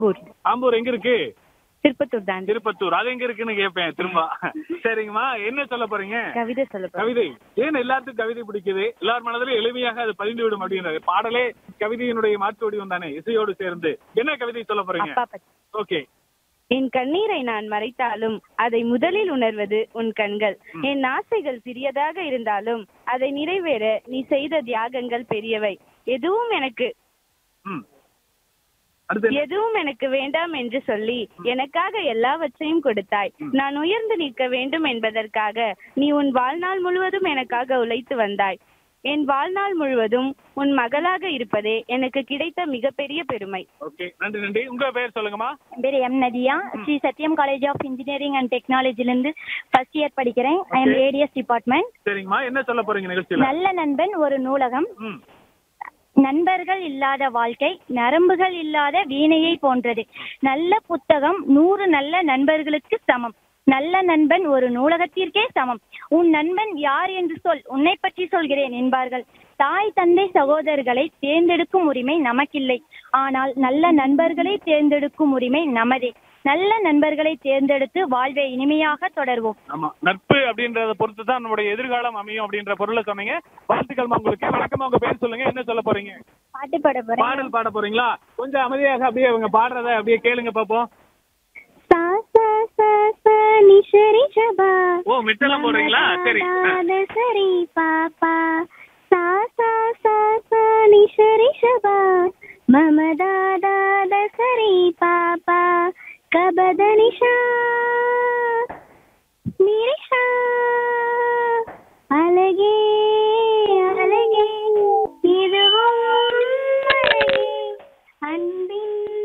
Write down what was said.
ஆம்பூர் ஆம்பூர் எங்க இருக்கு திருப்பத்தூர் தாண்டி திருப்பத்தூர் அது எங்க இருக்குன்னு கேட்பேன் திரும்ப சரிங்கம்மா என்ன சொல்ல போறீங்க கவிதை சொல்ல போறேன். கவிதை ஏன் எல்லாத்துக்கும் கவிதை பிடிக்குது எல்லார் மனதிலும் எளிமையாக அது பதிந்து விடும் அப்படின்றது பாடலே கவிதையினுடைய மாற்று வடிவம் தானே இசையோடு சேர்ந்து என்ன கவிதை சொல்ல போறீங்க அப்பா பத்தி ஓகே என் கண்ணீரை நான் மறைத்தாலும் அதை முதலில் உணர்வது உன் கண்கள் என் ஆசைகள் சிறியதாக இருந்தாலும் அதை நிறைவேற நீ செய்த தியாகங்கள் பெரியவை எதுவும் எனக்கு ம் அடுத்து என்ன? எதுவும் எனக்கு வேண்டாம் என்று சொல்லி எனக்காக எல்லாவற்றையும் கொடுத்தாய் நான் உயர்ந்து நிற்க வேண்டும் என்பதற்காக நீ உன் வாழ்நாள் முழுவதும் எனக்காக உழைத்து வந்தாய் என் வாழ்நாள் முழுவதும் உன் மகளாக இருப்பதே எனக்கு கிடைத்த மிகப்பெரிய பெருமை ஓகே நன்றி நன்றி உங்க பேர் சொல்லுங்கம்மா என் பேர் M Nadhiya Sri Sathyam college of engineering and டெக்னாலஜிலேருந்து ஃபர்ஸ்ட் இயர் படிக்கிறேன் I am Okay. ADS department சரிங்கம்மா என்ன சொல்ல போறீங்க நிகழ்ச்சியில நல்ல நண்பன் ஒரு நூலகம் ம் நண்பர்கள் இல்லாத வாழ்க்கை நரம்புகள் இல்லாத வீணையை போன்றது நல்ல புத்தகம் நூறு நல்ல நண்பர்களுக்கு சமம் நல்ல நண்பன் ஒரு நூலகத்திற்கே சமம் உன் நண்பன் யார் என்று சொல் உன்னை பற்றி சொல்கிறேன் என்பார்கள் தாய் தந்தை சகோதரர்களை தேர்ந்தெடுக்கும் உரிமை நமக்கில்லை ஆனால் நல்ல நண்பர்களை தேர்ந்தெடுக்கும் உரிமை நமதே நல்ல நண்பர்களை தேர்ந்தெடுத்து வாழ்வை இனிமையாக தொடர்வோம் ஆமா நட்பு அப்படின்றத பொறுத்து தான் நம்முடைய எதிர்காலம் அமையும் அப்படின்ற பொருளை சொன்னீங்க வாழ்த்துக்கள்மா உங்களுக்கு வணக்கமா உங்க பேர் சொல்லுங்க என்ன சொல்ல போறீங்க பாட்டு பாட போறேன் பாடல் பாட போறீங்களா கொஞ்சம் அமைதியாக அப்படியே அவங்க பாடுறத அப்படியே கேளுங்க பாப்போம் சா சா சா சா நி சரி சபா ஓ மிட்டெல்லாம் போடுறீங்களா சரி ஆ. தாத சரி பாப்பா சா சா சா சா நி சரி சபா மம தாதாத சரி பாப்பா கபத நிஷா